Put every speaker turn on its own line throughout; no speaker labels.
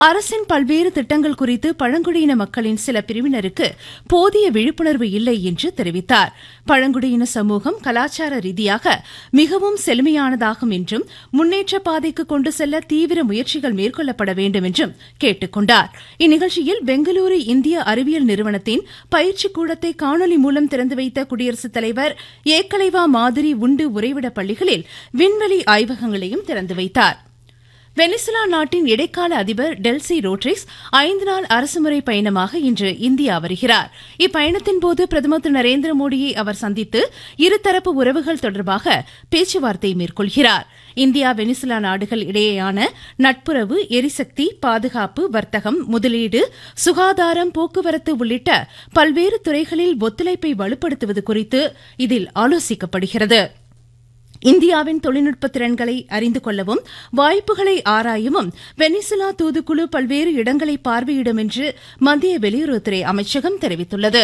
அரசின் பல்வேறு திட்டங்கள் குறித்து பழங்குடியின மக்களின் சில பிரிவினருக்கு போதிய விழிப்புணர்வு இல்லை என்று தெரிவித்தார் பழங்குடியின சமூகம் கலாச்சார ரீதியாக மிகவும் செழுமையானதாகும் என்றும் முன்னேற்ற பாதைக்கு கொண்டு செல்ல தீவிர முயற்சிகள் மேற்கொள்ளப்பட வேண்டும் என்றும் கேட்டுக் கொண்டார் இந்நிகழ்ச்சியில் பெங்களூரு இந்திய அறிவியல் நிறுவனத்தின் பயிற்சி கூடத்தை காணொலி மூலம் திறந்து வைத்த குடியரசுத் தலைவர் ஏக்கலைவா மாதிரி உண்டு உறைவிட பள்ளிகளில் விண்வெளி ஆய்வகங்களையும் திறந்து வைத்தாா் வெனிசுலா நாட்டின் இடைக்கால அதிபர் டெல்சி ரோட்ரிக்ஸ் ஐந்து நாள் அரசுமுறை பயணமாக இன்று இந்தியா வருகிறார் இப்பயணத்தின்போது பிரதமர் திரு நரேந்திர மோடியை அவர் சந்தித்து இருதரப்பு உறவுகள் தொடர்பாக பேச்சுவார்த்தை மேற்கொள்கிறார் இந்தியா வெனிசுலா நாடுகள் இடையேயான நட்புறவு எரிசக்தி பாதுகாப்பு வர்த்தகம் முதலீடு சுகாதாரம் போக்குவரத்து உள்ளிட்ட பல்வேறு துறைகளில் ஒத்துழைப்பை வலுப்படுத்துவது குறித்து இதில் ஆலோசிக்கப்படுகிறது இந்தியாவின் தொழில்நுட்ப திறன்களை அறிந்து கொள்ளவும் வாய்ப்புகளை ஆராயவும் வெனிசுலா தூதுக்குழு பல்வேறு இடங்களை பார்வையிடும் என்று மத்திய வெளியுறவுத்துறை அமைச்சகம் தெரிவித்துள்ளது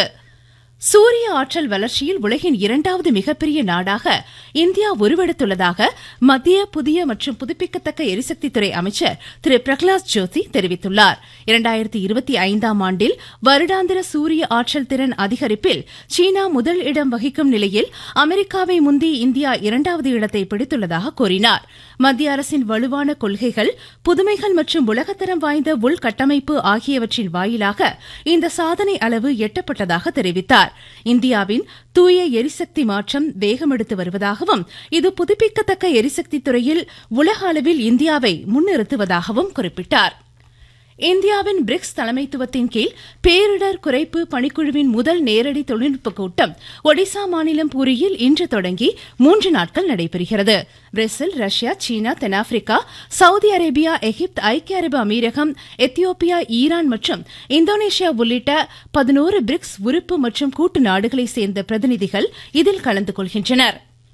சூரிய ஆற்றல் வளர்ச்சியில் உலகின் இரண்டாவது மிகப்பெரிய நாடாக இந்தியா உருவெடுத்துள்ளதாக மத்திய புதிய மற்றும் புதுப்பிக்கத்தக்க எரிசக்தித்துறை அமைச்சர் திரு பிரகலாத் ஜோஷி தெரிவித்துள்ளார் இரண்டாயிரத்தி இருபத்தி ஐந்தாம் ஆண்டில் வருடாந்திர சூரிய ஆற்றல் திறன் அதிகரிப்பில் சீனா முதல் இடம் வகிக்கும் நிலையில் அமெரிக்காவை முந்தி இந்தியா இரண்டாவது இடத்தை பிடித்துள்ளதாக கூறினார் மத்திய அரசின் வலுவான கொள்கைகள் புதுமைகள் மற்றும் உலகத்தரம் வாய்ந்த உள்கட்டமைப்பு ஆகியவற்றின் வாயிலாக இந்த சாதனை அளவு எட்டப்பட்டதாக தெரிவித்தார் இந்தியாவின் தூய எரிசக்தி மாற்றம் வேகமெடுத்து வருவதாகவும் இது புதுப்பிக்கத்தக்க எரிசக்தி துறையில் உலக அளவில் இந்தியாவை முன்னிறுத்துவதாகவும் குறிப்பிட்டார் இந்தியாவின் பிரிக்ஸ் தலைமைத்துவத்தின் கீழ் பேரிடர் குறைப்பு பணிக்குழுவின் முதல் நேரடி தொழில்நுட்ப கூட்டம் ஒடிசா மாநிலம் பூரியில் இன்று தொடங்கி மூன்று நாட்கள் நடைபெறுகிறது பிரேசில் ரஷ்யா சீனா தென்னாப்பிரிக்கா சவுதி அரேபியா எகிப்து ஐக்கிய அரபு அமீரகம் எத்தியோப்பியா ஈரான் மற்றும் இந்தோனேஷியா உள்ளிட்ட பதினோரு பிரிக்ஸ் உறுப்பு மற்றும் கூட்டு நாடுகளைச் சேர்ந்த பிரதிநிதிகள் இதில் கலந்து கொள்கின்றனா்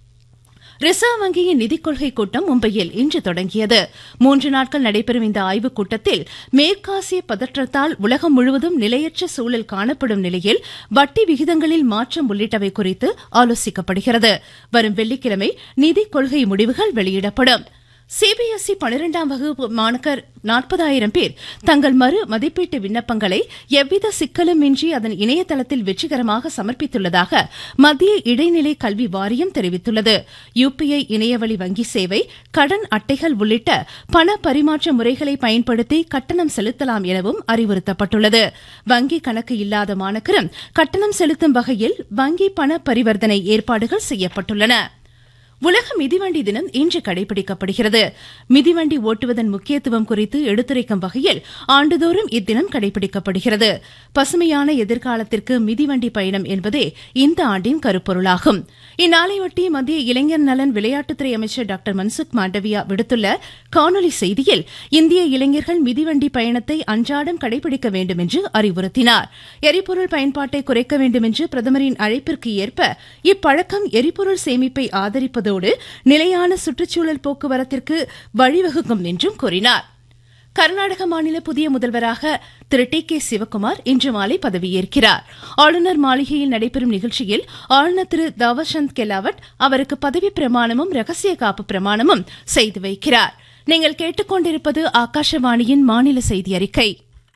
ரிசர்வ் வங்கியின் நிதிக் கொள்கை கூட்டம் மும்பையில் இன்று தொடங்கியது மூன்று நாட்கள் நடைபெறும் இந்த ஆய்வுக் கூட்டத்தில் மேற்காசிய பதற்றத்தால் உலகம் முழுவதும் நிலையற்ற சூழல் காணப்படும் நிலையில் வட்டி விகிதங்களில் மாற்றம் உள்ளிட்டவை குறித்து ஆலோசிக்கப்படுகிறது வரும் வெள்ளிக்கிழமை நிதிக் கொள்கை முடிவுகள் வெளியிடப்படும் சிபிஎஸ்இ பனிரெண்டாம் வகுப்பு மாணக்கர் நாற்பதாயிரம் பேர் தங்கள் மறு மதிப்பீட்டு விண்ணப்பங்களை எவ்வித சிக்கலும் இன்றி அதன் இணையதளத்தில் வெற்றிகரமாக சமர்ப்பித்துள்ளதாக மத்திய இடைநிலை கல்வி வாரியம் தெரிவித்துள்ளது யுபிஐ இணையவழி வங்கி சேவை கடன் அட்டைகள் உள்ளிட்ட பண பரிமாற்ற முறைகளை பயன்படுத்தி கட்டணம் செலுத்தலாம் எனவும் அறிவுறுத்தப்பட்டுள்ளது வங்கி கணக்கு இல்லாத மாணக்கரும் கட்டணம் செலுத்தும் வகையில் வங்கி பண பரிவர்த்தனை ஏற்பாடுகள் செய்யப்பட்டுள்ளன உலக மிதிவண்டி தினம் இன்று கடைபிடிக்கப்படுகிறது மிதிவண்டி ஓட்டுவதன் முக்கியத்துவம் குறித்து எடுத்துரைக்கும் வகையில் ஆண்டுதோறும் இத்தினம் கடைபிடிக்கப்படுகிறது பசுமையான எதிர்காலத்திற்கு மிதிவண்டி பயணம் என்பதே இந்த ஆண்டின் கருப்பொருளாகும் இந்நாளையொட்டி மத்திய இளைஞர் நலன் விளையாட்டுத்துறை அமைச்சர் டாக்டர் மன்சுக் மாண்டவியா விடுத்துள்ள காணொலி செய்தியில் இந்திய இளைஞர்கள் மிதிவண்டி பயணத்தை அன்றாடம் கடைபிடிக்க வேண்டும் என்று அறிவுறுத்தினார் எரிபொருள் பயன்பாட்டை குறைக்க வேண்டும் என்று பிரதமரின் அழைப்பிற்கு ஏற்ப இப்பழக்கம் எரிபொருள் சேமிப்பை ஆதரிப்பதோடு நிலையான சுற்றுச்சூழல் போக்குவரத்திற்கு வழிவகுக்கும் என்றும் கூறினார் கர்நாடக மாநில புதிய முதல்வராக திரு டி கே சிவக்குமார் இன்று மாலை பதவியேற்கிறார் ஆளுநர் மாளிகையில் நடைபெறும் நிகழ்ச்சியில் ஆளுநர் திரு தாவர்சந்த் கெலாவட் அவருக்கு பதவி பிரமாணமும் ரகசிய காப்பு பிரமாணமும் செய்து வைக்கிறார் நீங்கள் கேட்டுக்கொண்டிருப்பது ஆகாஷவாணியின் மாநில செய்தி அறிக்கை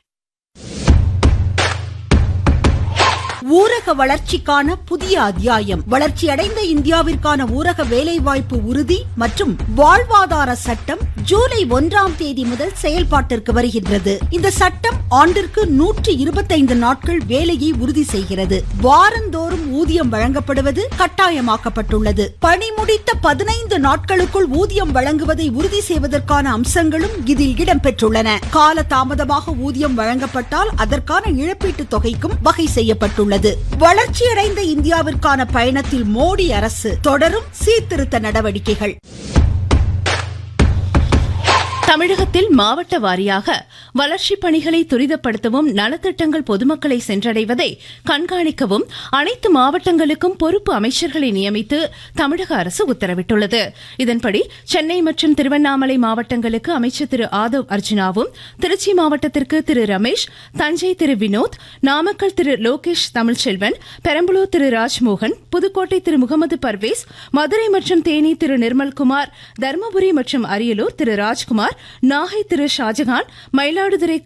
ஊரக வளர்ச்சிக்கான புதிய அத்தியாயம் வளர்ச்சியடைந்த இந்தியாவிற்கான ஊரக வேலைவாய்ப்பு உறுதி மற்றும் வாழ்வாதார சட்டம் ஜூலை ஒன்றாம் தேதி முதல் செயல்பாட்டிற்கு வருகின்றது இந்த சட்டம் ஆண்டிற்கு நூற்றி இருபத்தைந்து நாட்கள் வேலையை உறுதி செய்கிறது வாரந்தோறும் ஊதியம் வழங்கப்படுவது கட்டாயமாக்கப்பட்டுள்ளது பணி முடித்த பதினைந்து நாட்களுக்குள் ஊதியம் வழங்குவதை உறுதி செய்வதற்கான அம்சங்களும் இதில் இடம்பெற்றுள்ளன கால தாமதமாக ஊதியம் வழங்கப்பட்டால் அதற்கான இழப்பீட்டு தொகைக்கும் வகை செய்யப்பட்டுள்ளது உள்ளது வளர்ச்சியடைந்த இந்தியாவிற்கான பயணத்தில் மோடி அரசு தொடரும் சீர்திருத்த நடவடிக்கைகள்
தமிழகத்தில் மாவட்ட வாரியாக வளர்ச்சிப் பணிகளை துரிதப்படுத்தவும் நலத்திட்டங்கள் பொதுமக்களை சென்றடைவதை கண்காணிக்கவும் அனைத்து மாவட்டங்களுக்கும் பொறுப்பு அமைச்சர்களை நியமித்து தமிழக அரசு உத்தரவிட்டுள்ளது இதன்படி சென்னை மற்றும் திருவண்ணாமலை மாவட்டங்களுக்கு அமைச்சர் திரு ஆதவ் அர்ஜுனாவும் திருச்சி மாவட்டத்திற்கு திரு ரமேஷ் தஞ்சை திரு வினோத் நாமக்கல் திரு லோகேஷ் தமிழ்ச்செல்வன் பெரம்பலூர் திரு ராஜ்மோகன் புதுக்கோட்டை திரு முகமது பர்வேஸ் மதுரை மற்றும் தேனி திரு நிர்மல்குமார் தருமபுரி மற்றும் அரியலூர் திரு ராஜ்குமார் நாகை திரு ஷாஜகான் மயிலாடுதுறை